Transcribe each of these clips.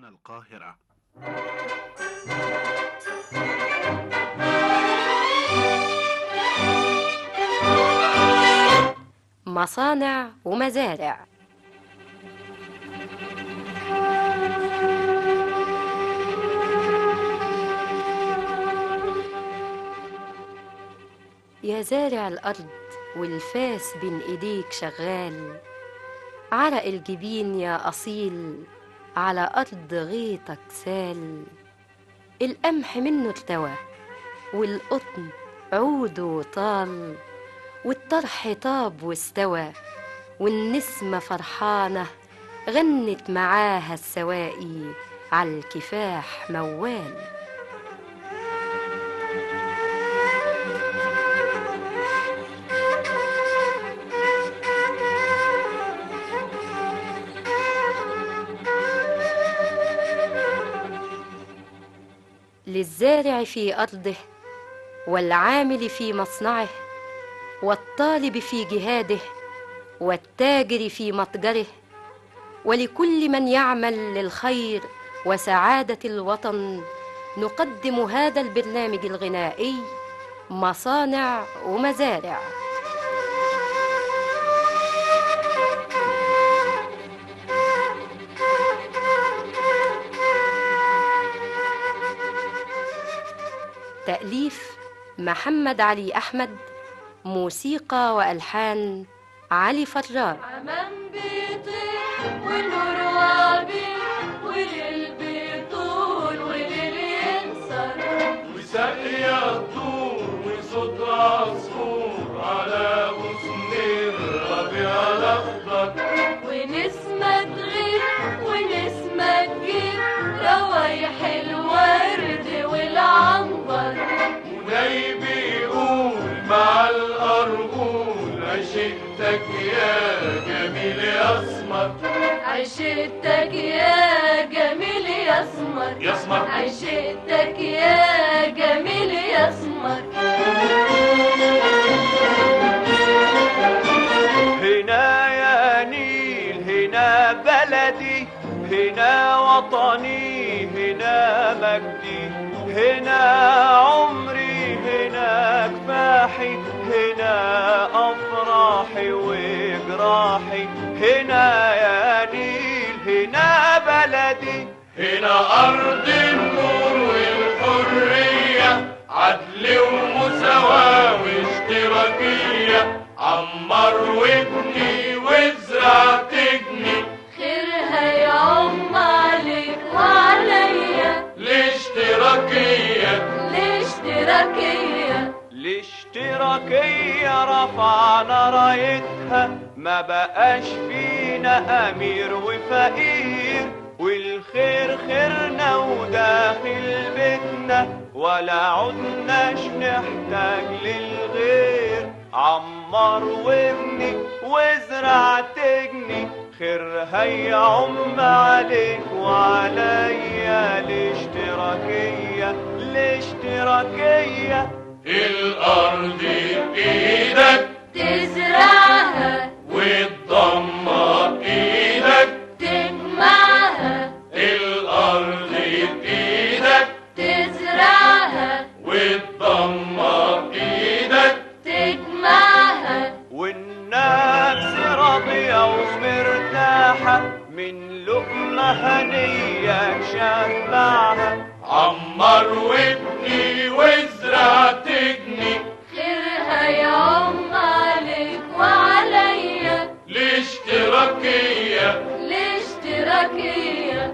القاهرة مصانع ومزارع يا زارع الأرض والفاس بين إيديك شغال عرق الجبين يا أصيل على أرض غيطك سال القمح منه ارتوى والقطن عوده طال والطرح طاب واستوى والنسمة فرحانة غنت معاها السواقي عالكفاح موال للزارع في أرضه والعامل في مصنعه والطالب في جهاده والتاجر في متجره ولكل من يعمل للخير وسعادة الوطن نقدم هذا البرنامج الغنائي مصانع ومزارع تأليف محمد علي أحمد موسيقى وألحان علي فرار عمام بيطير والنور وابير وليل بيطول وليل ينصر وسقي الطور وصوت عصفور على غصن الربيع الأخضر ونسمة تغير ونسمة تجيب روايح الورد والعنبر وناي بيقول مع الأرجول عشقتك يا جميل يا أسمر عشقتك يا جميل يا اسمر يا أسمر عشقتك يا جميل يا اسمر هنا يا نيل هنا بلدي هنا وطني هنا مجدي هنا عمري هنا كفاحي هنا أفراحي وجراحي هنا يا نيل هنا بلدي هنا أرض النور والحرية عدل ومساواة واشتراكية عمر وابني وازرع تجني خيرها يعم عليك وعليا الاشتراكية الاشتراكية الاشتراكية رفعنا رايتها ما بقاش فينا أمير وفقير والخير خيرنا وداخل بيتنا ولا عدناش نحتاج للغير عمر وابني وازرع تجني خير هيعم عليك وعليا الاشتراكية الاشتراكية الأرض بإيدك تزرعها والضمة بإيدك تجمعها الأرض بإيدك تزرعها والضمة بإيدك تجمعها والنفس راضية ومرتاحة من لقمة هنية شبعها عمر وابني وازرع تجني خيرها يعم عليك وعليا الاشتراكية الاشتراكية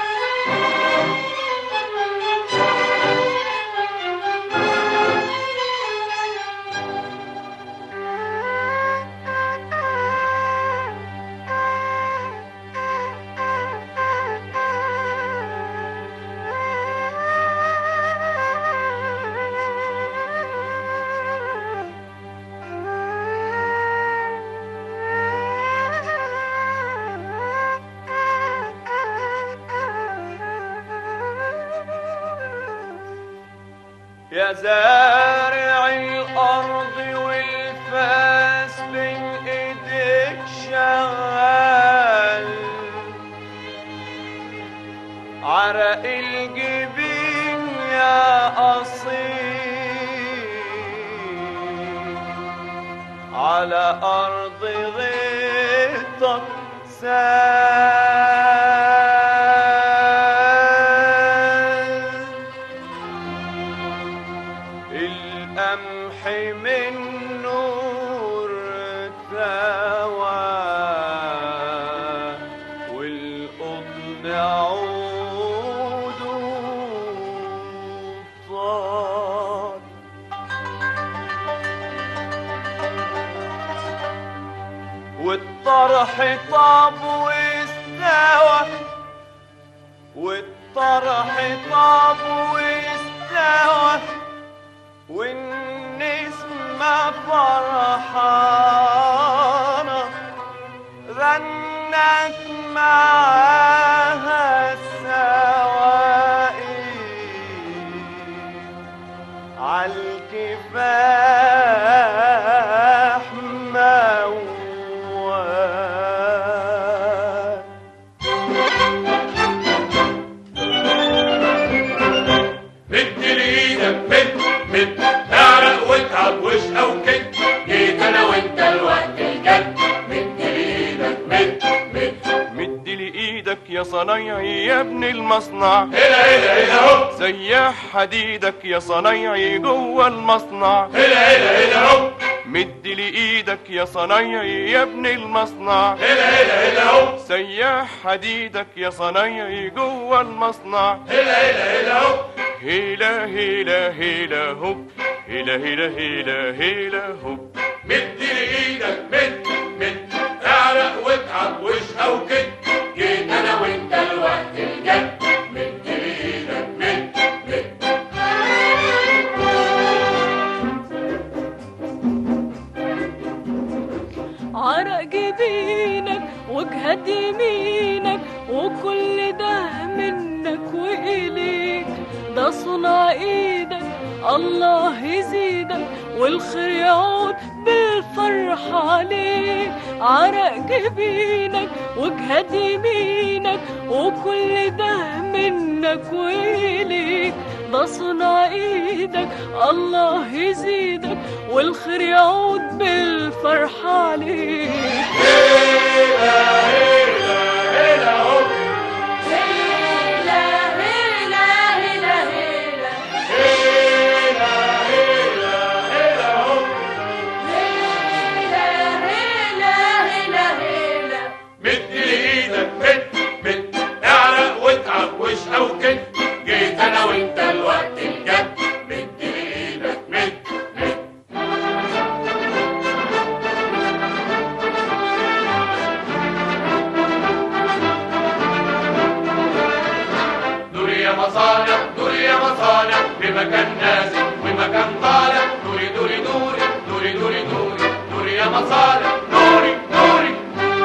يا زارع الأرض والفاس بين إيديك شغال عرق الجبين يا أصيل على أرض غيطك سال القمح من نور توا والقطن عود طال والطرح طاب واستوى والطرح طاب واستوى والنسمة فرحانة غنت معاها السواقي عالكفاح موال مد لايدك مد مد اعرق واتعب واشقى وكد جيت انا وانت الوقت الجد مد لايدك مد مد مد لإيدك يا صنايعي يا ابن المصنع هلا هلا هلا هوب سيح حديدك يا صنايعي جوه المصنع هلا هلا هلا هوب مد لإيدك يا صنايعي يا ابن المصنع هلا هلا هلا هوب سيح حديدك يا صنايعي جوه المصنع هلا هلا هلا هوب هيلا هيلا هيلا هوب هيلا هيلا هيلا هيلا هوب مد لايدك مد مد اعرق واتعب واشقى وكد جيت انا وانت الوقت الجد مد لايدك مد مد عرق جبينك وجهة يمينك وكل ده منك وإليك ده صنع ايدك الله يزيدك والخير يعود بالفرح عليك عرق جبينك وجهة يمينك وكل ده منك وإليك ده صنع ايدك الله يزيدك والخير يعود بالفرح عليك هلا هلا هلا هوب هيلا هيلا هيلا هيلا هلا هلا هلا هوب هيلا هيلا هيلا هيلا مد لايدك مد مد اعرق واتعب واشقى وكد جيت انا وانت الوقت الجد مد لايدك مد مد دوري يا مصانع دوري يا مصانع بمكان نازل ومكان طالع دوري دوري دوري دوري دوري دوري دوري يا مصانع دوري دوري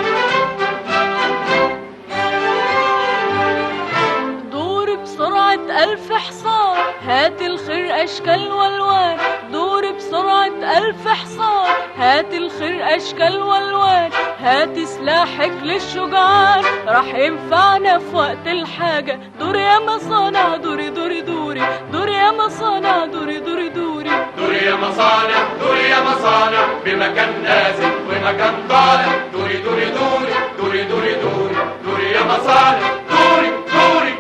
دور بسرعة ألف حصان هات الخير أشكال والوان دور بسرعة ألف حصان هات الخير أشكال والوان هات سلاحك للشجعان راح ينفعنا في وقت الحاجة دور يا مصانع دوري دوري دوري دور يا مصانع دوري دوري دوري دوري يا مصانع دوري يا مصانع بمكان نازل ومكان طالع دوري دوري دوري دوري دوري دوري دوري يا مصانع دوري دوري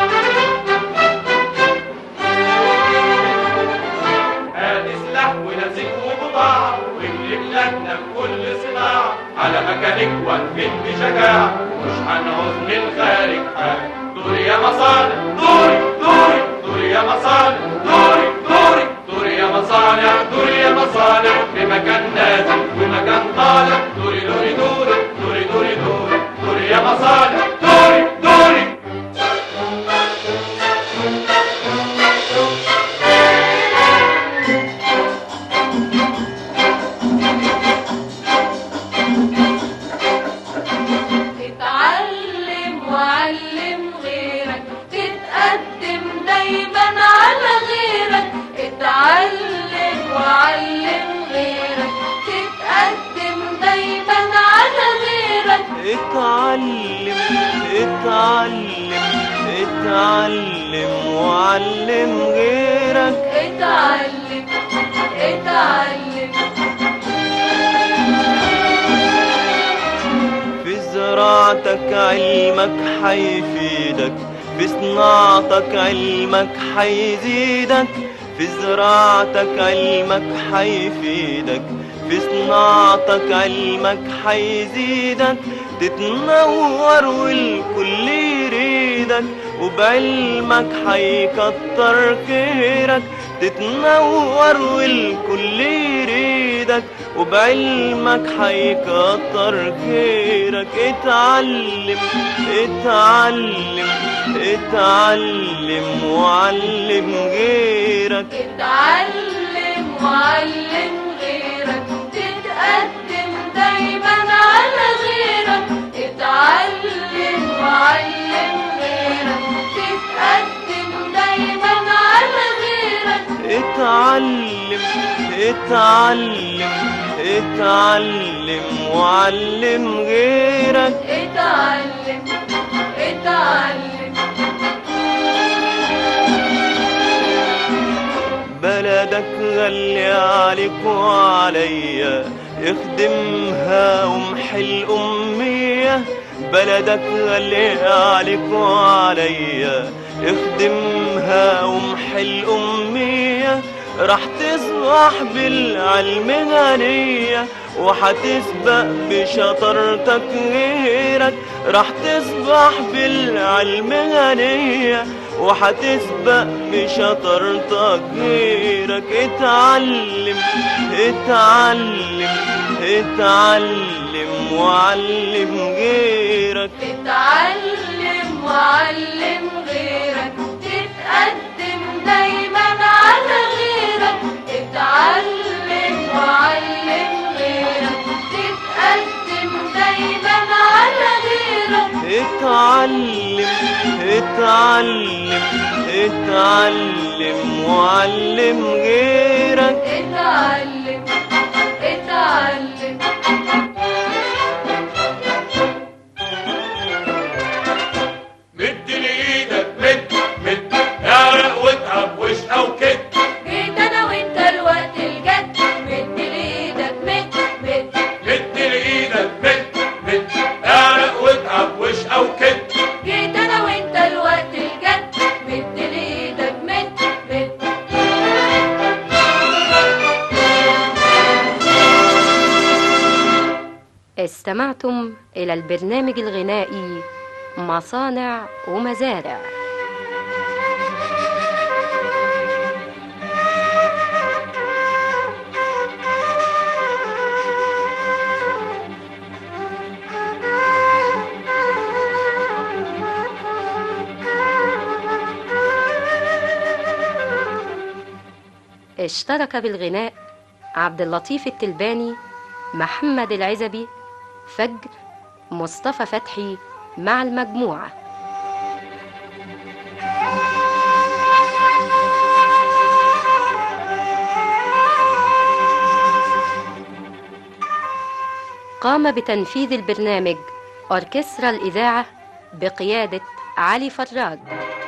هات سلاح ونسيج وبضاعة واجلب لجنة بكل صناعة على مكانك واقفين بشجاعة مش هنعوز من خارج حاجة دوري يا مصانع دوري دوري دوري يا مصانع دوري دوري دوري يا مصانع دوري يا مصانع بمكان نازل ومكان طالع دوري دوري دوري دوري دوري دوري دوري يا مصانع دوري دوري اتعلم وعلم غيرك تتقدم دايما على غيرك اتعلم وعلم غيرك تتقدم دايما على غيرك اتعلم اتعلم اتعلم وعلم غيرك اتعلم اتعلم في زراعتك علمك حيفيدك في صناعتك علمك حيزيدك في زراعتك علمك حيفيدك في صناعتك علمك حيزيدك تتنور والكل يريدك وبعلمك حيكتر خيرك تتنور والكل يريدك وبعلمك حيكتر خيرك اتعلم اتعلم اتعلم وعلم غيرك اتعلم وعلم غيرك تتقدم دايما على غيرك اتعلم وعلم غيرك تتقدم دايما على غيرك اتعلم اتعلم اتعلم وعلم غيرك اتعلم اتعلم بلدك غالية عليك وعليا اخدمها وامحي الأمية بلدك غالية عليك وعليا اخدمها وامحي الأمية راح تصبح بالعلم غنية وحتسبق بشطارتك غيرك راح تصبح بالعلم غنية وحتسبق بشطارتك غيرك اتعلم اتعلم اتعلم وعلم غيرك اتعلم وعلم غيرك تتقدم دايما على غيرك اتعلم وعلم غيرك تتقدم دايما على غيرك اتعلم اتعلم اتعلم وعلم غيرك اتعلم اتعلم مد لايدك مد مد اعرق واتعب واشقى وكد جيت انا وانت الوقت الجد مد لايدك مد مد مد لايدك مد مد اعرق واتعب واشقى وكد جيت انا وانت الوقت الجد مد لايدك مد مد استمعتم إلى البرنامج الغنائي مصانع ومزارع اشترك بالغناء عبد اللطيف التلباني محمد العزبي فجر مصطفى فتحي مع المجموعة قام بتنفيذ البرنامج أوركسترا الإذاعة بقيادة علي فراج